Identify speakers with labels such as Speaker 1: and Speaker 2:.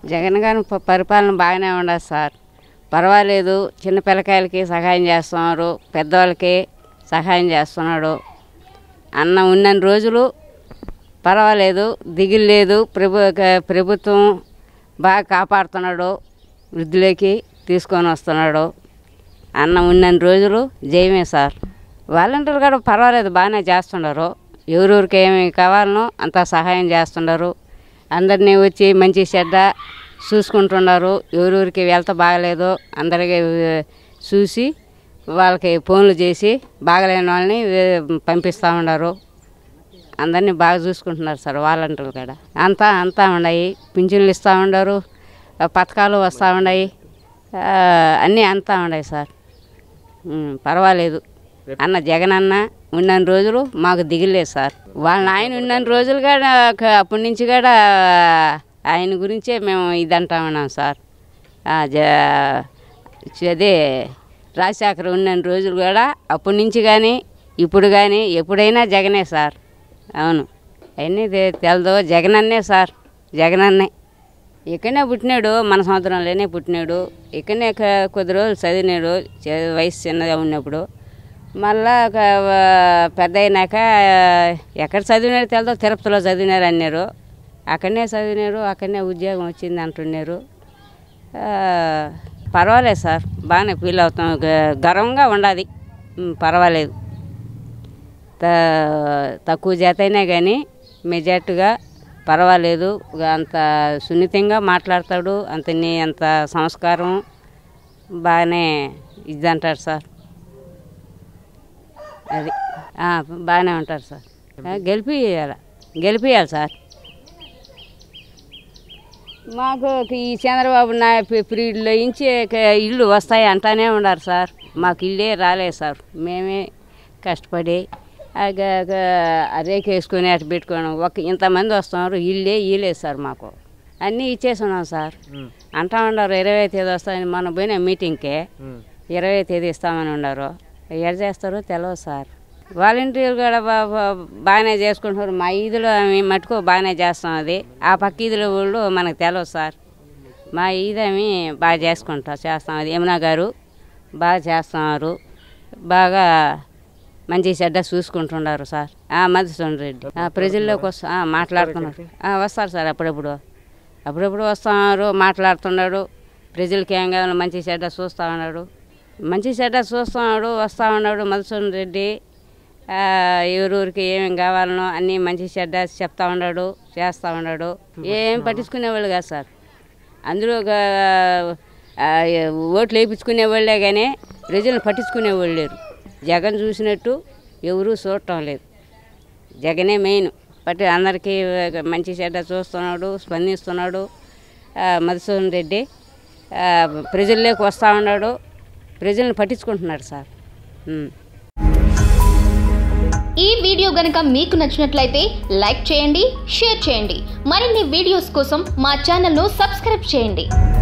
Speaker 1: జగన్ గారి ప- పరిపాలన బాగానే ఉండదు సార్ పర్వాలేదు చిన్న పిల్లకాయలకి సహాయం చేస్తున్నారు పెద్దవాళ్ళకి సహాయం చేస్తున్నాడు అన్న ఉన్నన్ని రోజులు పర్వాలేదు దిగులు లేదు ప్రభు క- ప్రభుత్వం బాగా కాపాడుతున్నాడు వృద్ధులకి తీసుకొని వస్తున్నాడు అన్న ఉన్నన్ని రోజులు జయమే సార్ వాలంటీర్లు కూడా పర్వాలేదు బాగానే చేస్తున్నారు ఎవరెవరికి ఏమి కావాలనో అంత సహాయం చేస్తున్నారు అందరినీ వచ్చి మంచి చెడ్డ చూసుకుంటున్నారు ఎవరెవరికి వెళ్తా బాగలేదు అందరికీ ఆ, చూసి వాళ్ళకి ఫోన్లు చేసి బాగలేని వాళ్ళని వే- పంపిస్తూ ఉన్నారు అందరినీ బాగా చూసుకుంటున్నారు సార్ వాలంటీర్లు కూడా అంతా అంతా ఉన్నాయి పింఛన్లు ఇస్తూ ఉండరు ఆ, పథకాలు వస్తూ ఉన్నాయి ఆ, అన్నీ అంతా ఉన్నాయి సార్ ఉమ్, పర్వాలేదు అన్న జగన్ అన్న ఉన్నన్ని రోజులు మాకు దిగులేదు సార్ వాళ్ళ ఆయన ఉన్నన్ని రోజులు కూడా క- అప్పటి నుంచి కూడా ఆయన గురించే మేము ఇది అంటా ఉన్నాం సార్ ఆ, జ- అదే రాజశేఖర్ ఉన్నన్ని రోజులు కూడా అప్పటి నుంచి కానీ ఇప్పుడు కానీ ఎప్పుడైనా జగనే సార్ అవును అవన్నీ తె- తెలదు జగన్ అన్నే సార్ జగన్ అన్నే ఇక్కడనే పుట్టినాడు మన సంవత్సరంలోనే పుట్టినాడు ఇక్కడనే క- కొద్ది రోజులు చదివినాడు చ- వయసు చిన్నగా ఉన్నప్పుడు మళ్ళా ఒక, ఆ, పెద్ద అయినాక ఆ, ఎక్కడ చదివినాడు తెలదో తిరుపతిలో చదివినారు అన్నారు అక్కడనే చదివినారు అక్కడనే ఉద్యోగం వచ్చింది అంటున్నారు ఆ, పర్వాలేదు సార్ బాగానే ఫీల్ అవుతాం గ- గర్వంగా ఉండాలి ఉమ్, పర్వాలేదు త- తక్కువ చేత అయినా కానీ మెజార్టీగా పర్వాలేదు అంత సున్నితంగా మాట్లాడతాడు అంత నీ అంత సంస్కారం బాగానే ఇది అంటారు సార్ అది ఆ, బాగానే ఉంటారు సార్ ఆ, గెలిపియాల గెలిపియాలి సార్ మాకు ఈ చంద్రబాబు నాయుడు పీరియడ్లో నుంచి క- ఇల్లు వస్తాయి అంటానే ఉన్నారు సార్ మాకు ఇల్లే రాలేదు సార్ మేమే కష్టపడి ఆ గ- గ- ఆ రేకు వేసుకొని అటు పెట్టుకోవడం ఒక ఇంతమంది వస్తున్నారు ఇల్లే ఇయ్యలేదు సార్ మాకు అన్నీ ఇచ్చేస్తున్నాం సార్ అంటా ఉన్నారు ఇరవై తేదీ వస్తాయని మనం పోయిన మీటింగ్కి ఇరవై తేదీ ఇస్తామని ఉన్నారు ఎడ చేస్తారో తెలియదు సార్ వాలంటీర్లు కూడా బా- బా- బాగానే చేసుకుంటున్నారు మా ఈదులో మేము మటుకు బాగానే చేస్తాం అది ఆ పక్క ఈదులో వాళ్ళు మనకు తెలియదు సార్ మా ఈదమి బాగా చేసుకుంటాం చేస్తాం అది యమునా గారు బాగా చేస్తున్నారు బాగా మంచి చెడ్డ చూసుకుంటున్నారు సార్ ఆ, మధుసూదన్ రెడ్డి ఆ, ప్రజల్లోకి వస్తా ఆ, మాట్లాడుతున్నారు ఆ, వస్తారు సార్ అప్పుడప్పుడు అప్పుడప్పుడు వస్తున్నారు మాట్లాడుతున్నాడు ప్రజలకి ఏం కావాలో మంచి చెడ్డ చూస్తూ ఉన్నాడు మంచి చెడ్డ చూస్తున్నాడు వస్తూ ఉన్నాడు మధుసూదన్ రెడ్డి ఆ, ఎవరెవరికి ఏమేమి కావాలనో అన్నీ మంచి చెడ్డ చెప్తా ఉన్నాడు చేస్తూ ఉన్నాడు ఏం పట్టించుకునేవాళ్ళు కాదు సార్ అందులో ఒక, ఆ, ఓట్లు వేయించుకునే వాళ్ళే కానీ ప్రజలను పట్టించుకునేవాళ్ళు లేరు జగన్ చూసినట్టు ఎవరూ చూడటం లేదు జగనే మెయిన్ బట్ అందరికీ మంచి చెడ్డ చూస్తున్నాడు స్పందిస్తున్నాడు ఆ, మధుసూదన్ రెడ్డి ఆ, ప్రజల్లోకి వస్తూ ఉన్నాడు ప్రజలను పట్టించుకుంటున్నాడు సార్ ఉమ్.
Speaker 2: ఈ వీడియో గనుక మీకు నచ్చినట్లయితే లైక్ చేయండి షేర్ చేయండి మరిన్ని వీడియోస్ కోసం మా ఛానల్ను సబ్స్క్రైబ్ చేయండి